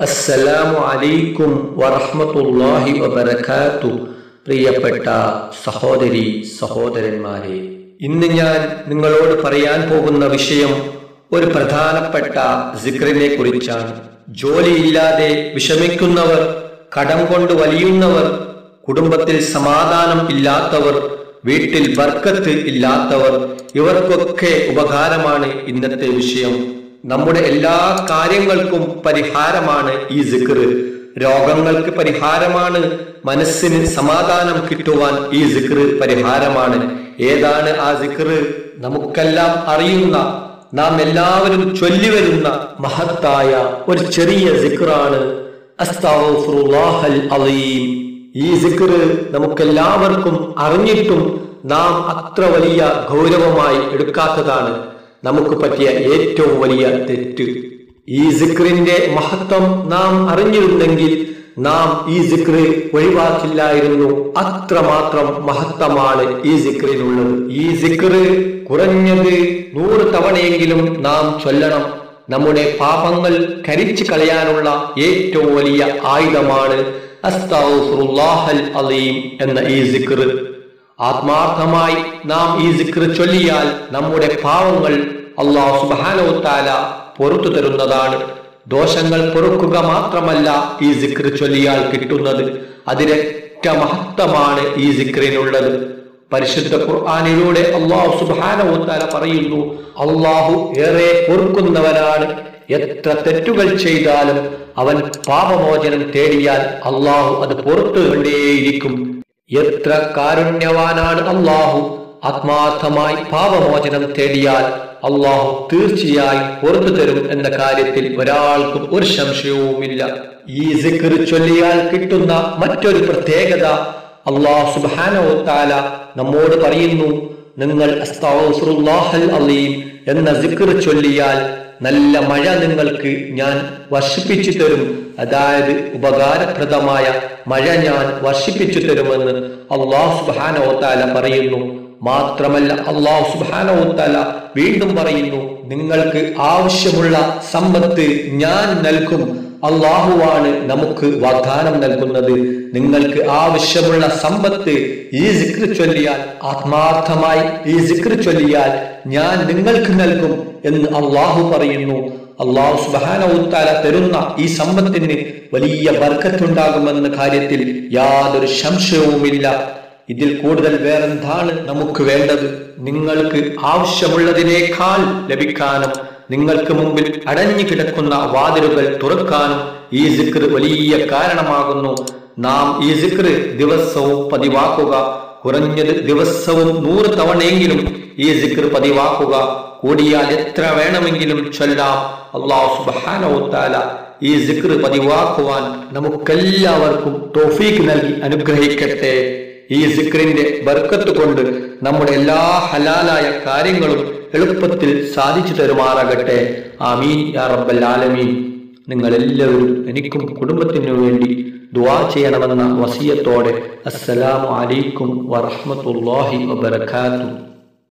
അസ്സലാമു അലൈക്കും വറഹ്മത്തുള്ളാഹി വബറകാത്തു പ്രിയപ്പെട്ട സഹോദരി സഹോദരന്മാരെ ഇന്ന് ഞാൻ നിങ്ങളോട് പറയാൻ പോകുന്ന വിഷയം ഒരു പ്രധാനപ്പെട്ട സിക്റിനെ കുറിച്ചാണ് ജോലിയില്ലാതെ വിഷമിക്കുന്നവർ കടം കൊണ്ട് വലിയുന്നവർ കുടുംബത്തിൽ സമാധാനം ഇല്ലാത്തവർ വീട്ടിൽ ബർക്കത്ത് ഇല്ലാത്തവർ ഇവർക്കൊക്കെ ഉപകാരമാണ് ഇന്നത്തെ വിഷയം നമ്മുടെ എല്ലാ കാര്യങ്ങൾക്കും പരിഹാരമാണ് ഈ സിക്ർ രോഗങ്ങൾക്ക് പരിഹാരമാണ് മനസ്സിന് സമാധാനം കിട്ടുവാൻ ഈ സിക്ർ പരിഹാരമാണ് ഏതാണ് ആ സിക്ർ നമുക്കെല്ലാം അറിയുന്ന നാം എല്ലാവരും ചൊല്ലിവരുന്ന മഹത്തായ ഒരു ചെറിയ സിക്റാണ് അസ്താഫുറുല്ലാഹൽ അലീം ഈ സിക്ർ നമുക്കെല്ലാവർക്കും അറിഞ്ഞിട്ടും നാം അത്ര വലിയ ഗൗരവമായി എടുക്കാത്തതാണ് നമുക്ക് പറ്റിയ ഏറ്റവും വലിയ തെറ്റ് ഈ സിക്റിന്റെ മഹത്വം നാം അറിഞ്ഞിരുന്നെങ്കിൽ നാം ഈ സിക്ർ ഒഴിവാക്കില്ലായിരുന്നു അത്രമാത്രം മഹത്വമാണ് ഈ സിക്റിനുള്ളത് ഈ സിക്ർ കുറഞ്ഞത് നൂറ് തവണയെങ്കിലും നാം ചൊല്ലണം നമ്മുടെ പാപങ്ങൾ കരിച്ചു കളയാനുള്ള ഏറ്റവും വലിയ ആയുധമാണ് അസ്താഫുറുല്ലാഹൽ അലീം എന്ന ഈ സിക്ർ ആത്മാർത്ഥമായി നാം ഈ സിക്ർ ചൊല്ലിയാൽ നമ്മുടെ പാവങ്ങൾ അള്ളാഹു സുബാനോത്താല പൊറത്തു തരുന്നതാണ് ദോഷങ്ങൾ പൊറുക്കുക മാത്രമല്ല ഈ സിക്ർ ചൊല്ലിയാൽ കിട്ടുന്നത് അതിരറ്റ മഹത്വമാണ് ഈ സിക്രിനുള്ളത് പരിശുദ്ധ ഖുർആാനിലൂടെ അള്ളാഹു സുബാനോത്താല പറയുന്നു അള്ളാഹു ഏറെ പൊറുക്കുന്നവനാണ് എത്ര തെറ്റുകൾ ചെയ്താലും അവൻ പാപമോചനം തേടിയാൽ അള്ളാഹു അത് പുറത്തു കൊണ്ടേയിരിക്കും എത്ര കാരുണ്യവാനാണ് അള്ളാഹു ആത്മാർത്ഥമായി പാപമോചനം തേടിയാൽ അള്ളാഹു തീർച്ചയായും പുറത്തു തരും എന്ന കാര്യത്തിൽ ഒരാൾക്കും ഒരു സംശയവുമില്ല ഈ സിക്കർ ചൊല്ലിയാൽ കിട്ടുന്ന മറ്റൊരു പ്രത്യേകത അള്ളാഹു സുബാനോത്താല നമ്മോട് പറയുന്നു നിങ്ങൾ അസ്താഫുറുല്ലാഹൽ അലീം എന്ന സിക്കർ ചൊല്ലിയാൽ നല്ല മഴ നിങ്ങൾക്ക് ഞാൻ വർഷിപ്പിച്ചു തരും അതായത് ഉപകാരപ്രദമായ മഴ ഞാൻ വർഷിപ്പിച്ചു തരുമെന്ന് അള്ളാഹു സുബാനോത്താല പറയുന്നു മാത്രമല്ല അള്ളാഹു സുബാനോത്താല വീണ്ടും പറയുന്നു നിങ്ങൾക്ക് ആവശ്യമുള്ള സമ്പത്ത് ഞാൻ നൽകും അള്ളാഹുവാണ് നമുക്ക് വാഗ്ദാനം നൽകുന്നത് നിങ്ങൾക്ക് ആവശ്യമുള്ള സമ്പത്ത് ഈ സിക്ർ ചൊല്ലിയാൽ ആത്മാർത്ഥമായി ഈ സിക്ർ ചൊല്ലിയാൽ ഞാൻ നിങ്ങൾക്ക് നൽകും എന്ന് അള്ളാഹു പറയുന്നു അള്ളാഹു സുബാനവുത്താല തരുന്ന ഈ സമ്പത്തിന് വലിയ ബർക്കത്തുണ്ടാകുമെന്ന കാര്യത്തിൽ യാതൊരു സംശയവുമില്ല ഇതിൽ കൂടുതൽ വേറെന്താണ് നമുക്ക് വേണ്ടത് നിങ്ങൾക്ക് ആവശ്യമുള്ളതിനേക്കാൾ ലഭിക്കാനും നിങ്ങൾക്ക് മുമ്പിൽ അടഞ്ഞു കിടക്കുന്ന വാതിലുകൾ തുറക്കാനും ഈ സിക്ർ വലിയ കാരണമാകുന്നു നാം ഈ സിക്ർ ദിവസവും പതിവാക്കുക കുറഞ്ഞത് ദിവസവും നൂറ് തവണയെങ്കിലും ഈ സിക്ർ പതിവാക്കുക കൂടിയാൽ എത്ര വേണമെങ്കിലും ചൊല്ലാം അള്ളാഹു സുബാനോത്താല ഈ സിക്ർ പതിവാക്കുവാൻ നമുക്കെല്ലാവർക്കും തോഫീക്ക് നൽകി അനുഗ്രഹിക്കട്ടെ ഈ സിക്രിന്റെ ബർക്കത്ത് കൊണ്ട് നമ്മുടെ എല്ലാ ഹലാലായ കാര്യങ്ങളും എളുപ്പത്തിൽ സാധിച്ചു തരുമാറാകട്ടെ ആമീൻ യാ റബ്ബൽ ആലമീൻ നിങ്ങൾ എല്ലാവരും എനിക്കും കുടുംബത്തിനു വേണ്ടി ദുവാ ചെയ്യണമെന്ന വസിയത്തോടെ അസ്സലാമു അലൈക്കും വറഹ്മത്തുള്ളാഹി വബറകാതുഹു